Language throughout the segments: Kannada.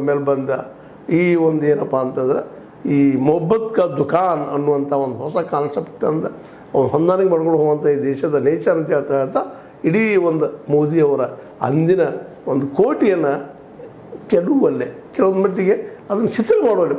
ಆಮೇಲೆ ಬಂದ ಈ ಒಂದು ಏನಪ್ಪ ಅಂತಂದ್ರೆ ಈ ಮೊಹಬ್ಬತ್ ಕಾ ದುಕಾನ್ ಅನ್ನುವಂಥ ಒಂದು ಹೊಸ ಕಾನ್ಸೆಪ್ಟ್ ಅಂದ ಒಂದು ಹೊಂದಾಣಿಕೆ ಮಾಡ್ಕೊಂಡು ಹೋಗುವಂಥ ಈ ದೇಶದ ನೇಚರ್ ಅಂತ ಹೇಳ್ತಾ ಹೇಳ್ತಾ ಇಡೀ ಒಂದು ಮೋದಿಯವರ ಅಂದಿನ ಒಂದು ಕೋಟಿಯನ್ನು ಕೆಲವಲ್ಲೇ ಕೆಲವೊಂದು ಮಟ್ಟಿಗೆ ಅದನ್ನು ಶಿಥಿಲ ಮಾಡುವಲ್ಲಿ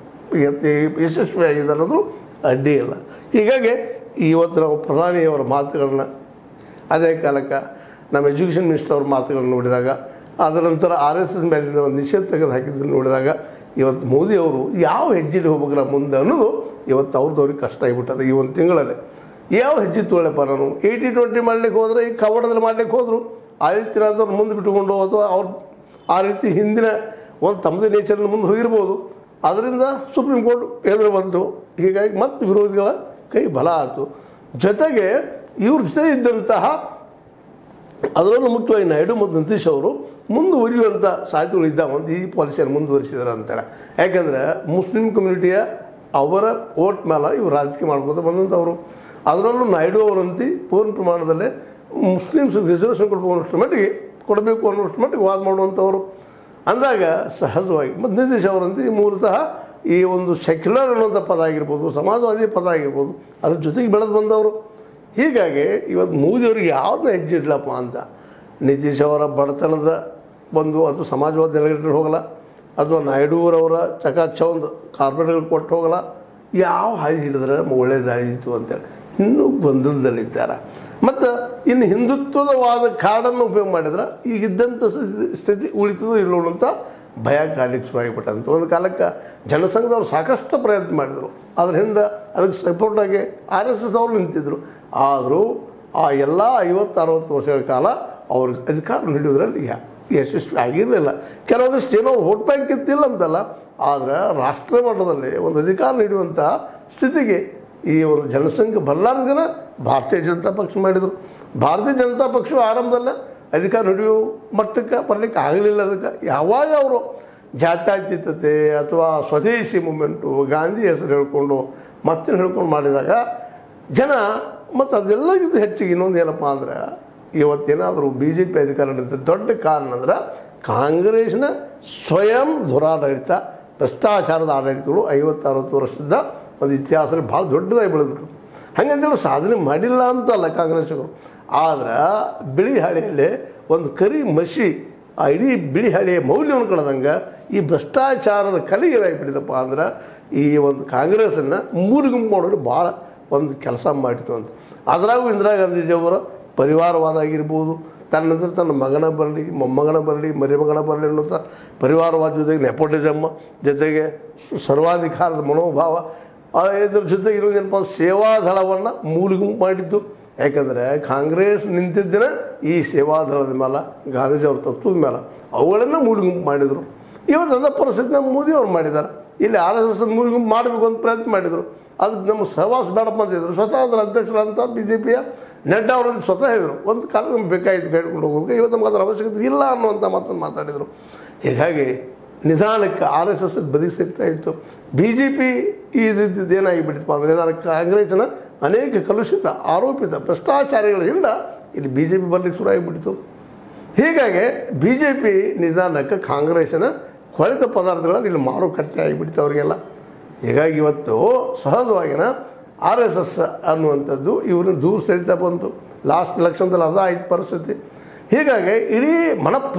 ಯಶಸ್ವಿಯಾಗಿದೆ ಅನ್ನೋದು ಅಡ್ಡಿ ಇಲ್ಲ ಹೀಗಾಗಿ ಇವತ್ತು ನಾವು ಪ್ರಧಾನಿಯವರ ಮಾತುಗಳನ್ನ ಅದೇ ಕಾಲಕ್ಕೆ ನಮ್ಮ ಎಜುಕೇಷನ್ ಮಿನಿಸ್ಟರ್ ಅವ್ರ ಮಾತುಗಳನ್ನು ನೋಡಿದಾಗ ಅದರ ನಂತರ ಆರ್ ಎಸ್ ಎಸ್ ಮೇಲಿಂದ ಒಂದು ನಿಷೇಧ ತೆಗೆದು ಹಾಕಿದ್ದನ್ನು ನೋಡಿದಾಗ ಇವತ್ತು ಮೋದಿ ಅವರು ಯಾವ ಹೆಜ್ಜೆಲಿ ಹೋಗ್ಬೇಕಲ್ಲ ಮುಂದೆ ಅನ್ನೋದು ಇವತ್ತು ಅವ್ರದ್ದು ಅವ್ರಿಗೆ ಕಷ್ಟ ಆಗಿಬಿಟ್ಟದೆ ಈ ಒಂದು ತಿಂಗಳಲ್ಲಿ ಯಾವ ಹೆಜ್ಜೆ ತೊಗೊಳಪ್ಪ ನಾನು ಏಯ್ಟಿ ಟ್ವೆಂಟಿ ಮಾಡ್ಲಿಕ್ಕೆ ಹೋದರೆ ಈ ಕವಡದಲ್ಲಿ ಮಾಡ್ಲಿಕ್ಕೆ ಹೋದರು ಆ ರೀತಿ ಏನಾದ್ರು ಮುಂದೆ ಬಿಟ್ಟುಕೊಂಡು ಅಥವಾ ಅವ್ರು ಆ ರೀತಿ ಹಿಂದಿನ ಒಂದು ತಮ್ಮದೇ ನೇಚರ್ನ ಮುಂದೆ ಹೋಗಿರ್ಬೋದು ಅದರಿಂದ ಸುಪ್ರೀಂ ಕೋರ್ಟ್ ಎದುರು ಬಂತು ಹೀಗಾಗಿ ಮತ್ತೆ ವಿರೋಧಿಗಳ ಕೈ ಬಲ ಆಯಿತು ಜೊತೆಗೆ ಇವ್ರ ಜೊತೆ ಇದ್ದಂತಹ ಅದರಲ್ಲೂ ಮುಖ್ಯವಾಗಿ ನಾಯ್ಡು ಮತ್ತು ನಿತೀಶ್ ಅವರು ಮುಂದುವರಿಯುವಂಥ ಸಾಧ್ಯತೆಗಳು ಇದ್ದಾವೆ ಅಂತ ಈ ಪಾಲಿಸಿಯನ್ನು ಮುಂದುವರಿಸಿದ್ದಾರೆ ಅಂತೇಳಿ ಯಾಕೆಂದರೆ ಮುಸ್ಲಿಂ ಕಮ್ಯುನಿಟಿಯ ಅವರ ಓಟ್ ಮೇಲೆ ಇವರು ರಾಜಕೀಯ ಮಾಡ್ಕೊತ ಬಂದಂಥವ್ರು ಅದರಲ್ಲೂ ನಾಯ್ಡು ಅವರಂತಿ ಪೂರ್ಣ ಪ್ರಮಾಣದಲ್ಲಿ ಮುಸ್ಲಿಮ್ಸ್ ರಿಸರ್ವೇಷನ್ ಕೊಡಬೇಕು ಅನ್ನೋಷ್ಟು ಮಟ್ಟಿಗೆ ಕೊಡಬೇಕು ಅನ್ನೋಷ್ಟು ಮಟ್ಟಿಗೆ ವಾದ ಮಾಡುವಂಥವ್ರು ಅಂದಾಗ ಸಹಜವಾಗಿ ಮತ್ತು ನಿತೀಶ್ ಅವರಂತೆ ಮೂಲತಃ ಈ ಒಂದು ಸೆಕ್ಯುಲರ್ ಅನ್ನುವಂಥ ಪದ ಆಗಿರ್ಬೋದು ಸಮಾಜವಾದಿ ಪದ ಆಗಿರ್ಬೋದು ಅದ್ರ ಜೊತೆಗೆ ಬೆಳೆದು ಬಂದವರು ಹೀಗಾಗಿ ಇವತ್ತು ಮೋದಿಯವ್ರಿಗೆ ಯಾವ್ದನ್ನ ಹೆಜ್ಜೆ ಇಡ್ಲಪ್ಪ ಅಂತ ನಿತೀಶ್ ಅವರ ಬಡತನದ ಒಂದು ಅಥವಾ ಸಮಾಜವಾದ ನೆಲೆಗಟ್ಟಲು ಹೋಗಲ್ಲ ಅಥವಾ ನಾಯ್ಡುರವರ ಚಕಾಚೌಂದ್ ಕಾರ್ಪೊರೇಟ್ಗಳು ಕೊಟ್ಟು ಹೋಗಲ್ಲ ಯಾವ ಹಾದಿ ಹಿಡಿದ್ರೆ ಒಳ್ಳೇದಾಯಿತು ಅಂತೇಳಿ ಇನ್ನೂ ಗೊಂದಲದಲ್ಲಿದ್ದಾರೆ ಮತ್ತು ಇನ್ನು ಹಿಂದುತ್ವದವಾದ ಕಾರ್ಡನ್ನು ಉಪಯೋಗ ಮಾಡಿದ್ರೆ ಈಗಿದ್ದಂಥ ಸ್ಥಿತಿ- ಸ್ಥಿತಿ ಉಳಿತದೋ ಇಲ್ಲೋ ಅಂತ ಭಯ ಕಾಡ್ಲಿಕ್ಕೆ ಶುರುವಾಗಿಬಿಟ್ಟಂತ ಒಂದು ಕಾಲಕ್ಕೆ ಜನಸಂಘದವ್ರು ಸಾಕಷ್ಟು ಪ್ರಯತ್ನ ಮಾಡಿದರು ಅದ್ರ ಹಿಂದೆ ಅದಕ್ಕೆ ಸಪೋರ್ಟಾಗಿ ಆರ್ ಎಸ್ ಎಸ್ ಅವರು ನಿಂತಿದ್ದರು ಆದರೂ ಆ ಎಲ್ಲ ಐವತ್ತು ಅರವತ್ತು ವರ್ಷಗಳ ಕಾಲ ಅವ್ರಿಗೆ ಅಧಿಕಾರ ನೀಡೋದ್ರಲ್ಲಿ ಯಾ- ಯಶಸ್ವಿ ಆಗಿರಲಿಲ್ಲ ಕೆಲವೊಂದಿಷ್ಟು ಏನೋ ವೋಟ್ ಬ್ಯಾಂಕ್ ಇತ್ತಿಲ್ಲ ಅಂತಲ್ಲ ಆದರೆ ರಾಷ್ಟ್ರ ಮಟ್ಟದಲ್ಲಿ ಒಂದು ಅಧಿಕಾರ ನೀಡುವಂಥ ಸ್ಥಿತಿಗೆ ಈ ಒಂದು ಜನಸಂಖ್ಯೆ ಬರಲಾರ್ದನ ಭಾರತೀಯ ಜನತಾ ಪಕ್ಷ ಮಾಡಿದರು ಭಾರತೀಯ ಜನತಾ ಪಕ್ಷ ಆರಂಭದಲ್ಲೇ ಅಧಿಕಾರ ಹಿಡಿಯೋ ಮಟ್ಟಕ್ಕೆ ಬರಲಿಕ್ಕೆ ಆಗಲಿಲ್ಲ ಅದಕ್ಕೆ ಯಾವಾಗ ಅವರು ಜಾತ್ಯತೀತತೆ ಅಥವಾ ಸ್ವದೇಶಿ ಮೂಮೆಂಟು ಗಾಂಧಿ ಹೆಸರು ಹೇಳ್ಕೊಂಡು ಮತ್ತೆ ಹೇಳ್ಕೊಂಡು ಮಾಡಿದಾಗ ಜನ ಮತ್ತು ಅದೆಲ್ಲಕ್ಕಿಂತ ಹೆಚ್ಚಿಗೆ ಇನ್ನೊಂದು ಏನಪ್ಪ ಅಂದ್ರೆ ಇವತ್ತೇನಾದರೂ ಬಿ ಜೆ ಪಿ ಅಧಿಕಾರ ಹಿಡಿದ ದೊಡ್ಡ ಕಾರಣ ಅಂದ್ರೆ ಕಾಂಗ್ರೆಸ್ನ ಸ್ವಯಂ ದುರಾಡಳಿತ ಭ್ರಷ್ಟಾಚಾರದ ಆಡಳಿತಗಳು ಐವತ್ತು ಅರವತ್ತು ವರ್ಷದ ಒಂದು ಇತಿಹಾಸದಲ್ಲಿ ಭಾಳ ದೊಡ್ಡದಾಗಿ ಬೆಳೆದ್ಬಿಟ್ರು ಹಾಗಂತೇಳಿ ಸಾಧನೆ ಮಾಡಿಲ್ಲ ಅಂತಲ್ಲ ಕಾಂಗ್ರೆಸ್ಸಿಗರು ಆದ್ರೆ ಬಿಳಿ ಹಾಳೆಯಲ್ಲಿ ಒಂದು ಕರಿ ಮಸಿ ಆ ಇಡೀ ಬಿಳಿ ಹಾಳೆಯ ಮೌಲ್ಯವನ್ನು ಕಳೆದಂಗೆ ಈ ಭ್ರಷ್ಟಾಚಾರದ ಕಲೆ ಏನಾಗಿಬಿಟ್ಟಿದಪ್ಪ ಅಂದ್ರೆ ಈ ಒಂದು ಕಾಂಗ್ರೆಸ್ಸನ್ನು ಮೂರು ಗುಂಪು ಮಾಡೋರು ಭಾಳ ಒಂದು ಕೆಲಸ ಮಾಡಿತು ಅಂತ ಅದರಾಗೂ ಇಂದಿರಾ ಗಾಂಧೀಜಿಯವರ ಪರಿವಾರವಾದ ಆಗಿರ್ಬೋದು ತನ್ನ ನಂತರ ತನ್ನ ಮಗನ ಬರಲಿ ಮೊಮ್ಮಗನ ಬರಲಿ ಮರಿಮಗನ ಬರಲಿ ಅನ್ನೋಂಥ ಪರಿವಾರವಾದ ಜೊತೆಗೆ ನೆಪೋಟಿಸಮ್ ಜೊತೆಗೆ ಸರ್ವಾಧಿಕಾರದ ಮನೋಭಾವ ಆ ಇದ್ರ ಜೊತೆಗೆ ಇರೋದೇನಪ್ಪ ಸೇವಾದಳವನ್ನು ಮೂಲಿಗುಂಪು ಮಾಡಿದ್ದು ಯಾಕಂದರೆ ಕಾಂಗ್ರೆಸ್ ನಿಂತಿದ್ದಿನ ಈ ಸೇವಾದಳದ ಮೇಲೆ ಗಾಂಧೀಜಿಯವ್ರ ತತ್ವದ ಮೇಲೆ ಅವುಗಳನ್ನು ಮೂಲಿಗುಂಪು ಮಾಡಿದರು ಇವತ್ತು ಅದ ಪರಿಸ್ಥಿತಿ ನಮ್ಮ ಮೋದಿ ಅವ್ರು ಮಾಡಿದ್ದಾರೆ ಇಲ್ಲಿ ಆರ್ ಎಸ್ ಎಸ್ ಮೂಲಿಗುಂಪು ಮಾಡಬೇಕು ಅಂತ ಪ್ರಯತ್ನ ಮಾಡಿದರು ಅದು ನಮ್ಮ ಸಹವಾಸ ಬೇಡಪ್ಪ ಅಂತಿದ್ರು ಸ್ವತಃ ಅದರ ಅಧ್ಯಕ್ಷರಂತ ಬಿ ಜೆ ಪಿಯ ನಡ್ಡಾ ಅವರನ್ನು ಸ್ವತಃ ಹೇಳಿದರು ಒಂದು ಕಾಲ ನಮ್ಗೆ ಬೇಕಾಯಿತು ಹೇಳ್ಕೊಂಡು ಹೋಗೋದು ಇವತ್ತು ನಮ್ಗೆ ಅದರ ಅವಶ್ಯಕತೆ ಇಲ್ಲ ಅನ್ನುವಂಥ ಮಾತನ್ನು ಮಾತಾಡಿದರು ಹೀಗಾಗಿ ನಿಧಾನಕ್ಕೆ ಆರ್ ಎಸ್ ಎಸ್ ಬದಿಗೆ ಸೇರ್ತಾ ಇತ್ತು ಬಿ ಜೆ ಪಿ ಈ ರೀತಿದ್ದು ಏನಾಗಿಬಿಟ್ಟಿತ್ತು ಅಂದರೆ ನಿಧಾನಕ್ಕೆ ಕಾಂಗ್ರೆಸ್ನ ಅನೇಕ ಕಲುಷಿತ ಆರೋಪಿತ ಭ್ರಷ್ಟಾಚಾರಿಗಳಿಂದ ಇಲ್ಲಿ ಬಿ ಜೆ ಪಿ ಬರಲಿಕ್ಕೆ ಶುರು ಆಗಿಬಿಟ್ಟಿತು ಹೀಗಾಗಿ ಬಿ ಜೆ ಪಿ ನಿಧಾನಕ್ಕೆ ಕಾಂಗ್ರೆಸ್ಸಿನ ಕೊಳೆತ ಪದಾರ್ಥಗಳಲ್ಲಿ ಇಲ್ಲಿ ಮಾರುಕಟ್ಟೆ ಆಗಿಬಿಡ್ತು ಅವರಿಗೆಲ್ಲ ಹೀಗಾಗಿ ಇವತ್ತು ಸಹಜವಾಗಿನ ಆರ್ ಎಸ್ ಎಸ್ ಅನ್ನುವಂಥದ್ದು ಇವ್ರನ್ನ ದೂರ ಸರಿತಾ ಬಂತು ಲಾಸ್ಟ್ ಎಲೆಕ್ಷನ್ದಲ್ಲಿ ಅದ ಆಯ್ತು ಪರಿಸ್ಥಿತಿ ಹೀಗಾಗಿ ಇಡೀ ಮನಪ್ಪ